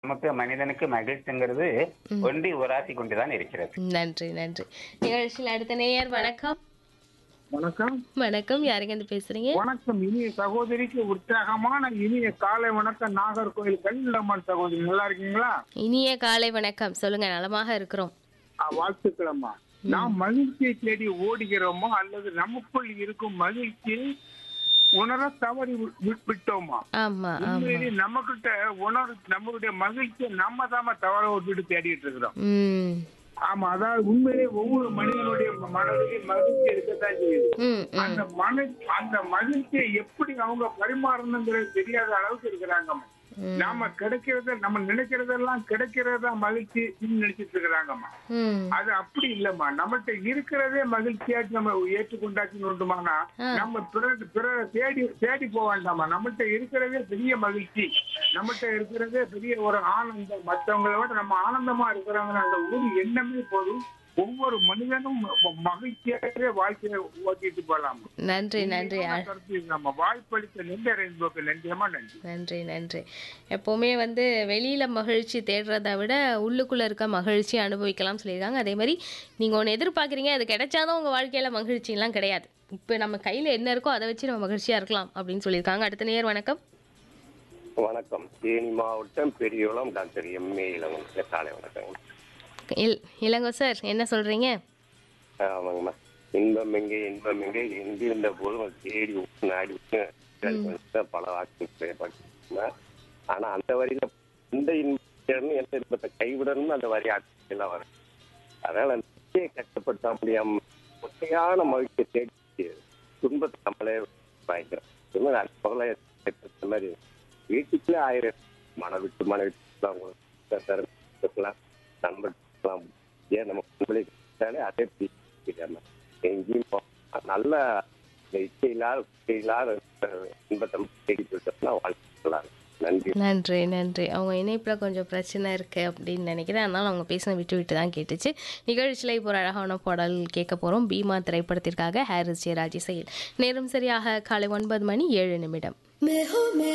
நமக்கு மனிதனுக்கு மகிழ்ச்சிங்கிறது ஒன்றி உராசி கொண்டுதான் இருக்கிறது நன்றி நன்றி நிகழ்ச்சியில் அடுத்த நேயர் வணக்கம் வணக்கம் வணக்கம் யாருங்க இருந்து பேசுறீங்க வணக்கம் இனிய சகோதரிக்கு உற்சாகமான இனிய காலை வணக்கம் நாகர்கோவில் கல்லம்மன் சகோதரி நல்லா இருக்கீங்களா இனிய காலை வணக்கம் சொல்லுங்க நலமாக இருக்கிறோம் ஆ, வாழ்த்துக்களம்மா நாம் மகிழ்ச்சியை தேடி ஓடுகிறோமா அல்லது நமக்குள் இருக்கும் மகிழ்ச்சியை உணர தவறி வி- வி- விட்டோமா ஆமா ஆமா உண்மையிலேயே நம்ம கிட்ட உணர் நம்மளுடைய மகிழ்ச்சியை நம்ம தாம தவற விட்டுட்டு தேடிட்டு இருக்கிறோம் ம் ஆமா அதாவது உண்மையிலேயே ஒவ்வொரு மனிதனுடைய மனதிலையும் மகிழ்ச்சி இருக்கத்தான் செய்யுது ம் ம் அந்த மன அந்த மகிழ்ச்சியை எப்படி அவங்க பரிமாறணுங்கிறது தெரியாத அளவுக்கு இருக்கிறாங்கம்மா நாம கிடைக்கிறத நம்ம நினைக்கிறதெல்லாம் கிடைக்கிறதா மகிழ்ச்சி நினைச்சிட்டு இருக்கிறாங்கம்மா ம் அது அப்படி இல்லம்மா நம்மகிட்ட இருக்கிறதே மகிழ்ச்சியாச்சு நம்ம ஏற்றுக்கொண்டாச்சுன்னு உண்டுமானா நம்ம பிறர் பிறரை தேடி தேடி போக வேண்டாமா நம்மகிட்ட இருக்கிறதே பெரிய மகிழ்ச்சி நம்மகிட்ட இருக்கிறதே பெரிய ஒரு ஆனந்தம் மற்றவங்களை விட நம்ம ஆனந்தமா இருக்கிறவங்க அந்த ஒரு எண்ணமே போதும் ஒவ்வொரு மனிதனும் ம- மகிழ்ச்சியாகவே வாழ்க்கையை ஓட்டிட்டு போகலாம் நன்றி நன்றி ஆ- கருத்து நம்ம வாய்ப்பளித்த நெஞ்ச ரெயின்போக்கு நன்றியமா நன்றி நன்றி நன்றி எப்போவுமே வந்து வெளியில் மகிழ்ச்சி தேடுறதை விட உள்ளுக்குள்ளே இருக்க மகிழ்ச்சி அனுபவிக்கலாம் சொல்லியிருக்காங்க அதே மாதிரி நீங்கள் ஒன்று எதிர்பார்க்குறீங்க அது கிடைச்சாதான் உங்கள் வாழ்க்கையில் மகிழ்ச்சிலாம் கிடையாது இப்போ நம்ம கையில் என்ன இருக்கோ அதை வச்சு நம்ம மகிழ்ச்சியாக இருக்கலாம் அப்படின்னு சொல்லியிருக்காங்க அடுத்த நேயர் வணக்கம் வணக்கம் தேனி மாவட்டம் பெரியகுளம் டாக்டர் எம்ஏ இளவன் காலை வணக்கம் இல் இளங்கோ சார் என்ன சொல்கிறீங்க ஆமாங்கம்மா இன்பம் எங்கே இன்பம் எங்கே எங்கிருந்த போதும் அது தேடி விட்டு நாடி விட்டு பல வாக்கு படிச்சுருந்தேன் ஆனா அந்த வரியில இந்த இன்பம் எந்த இன்பத்தை கைவிடணும்னு அந்த வரி ஆட்சியெல்லாம் வரும் அதனால அந்த வரியை கட்டுப்படுத்த முடியாம முட்டையான மகிழ்ச்சியை தேடி துன்பத்தை நம்மளே வாங்கிக்கிறோம் இன்னும் அது போல இந்த மாதிரி வீட்டுக்குள்ளே ஆயிரம் மன விட்டு மன விட்டுலாம் நண்பர்கள்லாம் ஏன் நம்ம கும்பலே கிடைச்சாலே அதே பிடிக்காம எங்கேயும் போ- நல்ல இந்த இச்சை இல்லாத இச்சை இல்லாத இன்பத்தை தேடி போயிட்டோம்னா வாழ்க்கை நல்லா இருக்கும் நன்றி நன்றி நன்றி அவங்க இணைப்பில் கொஞ்சம் பிரச்சனை இருக்குது அப்படின்னு நினைக்கிறேன் அதனால் அவங்க பேசின விட்டு விட்டு தான் கேட்டுச்சு நிகழ்ச்சியில் இப்போ ஒரு அழகான பாடல் கேட்க போகிறோம் பீமா திரைப்படத்திற்காக ஹாரிஸ் ஜெயராஜ் இசையில் நேரம் சரியாக காலை ஒன்பது மணி ஏழு நிமிடம்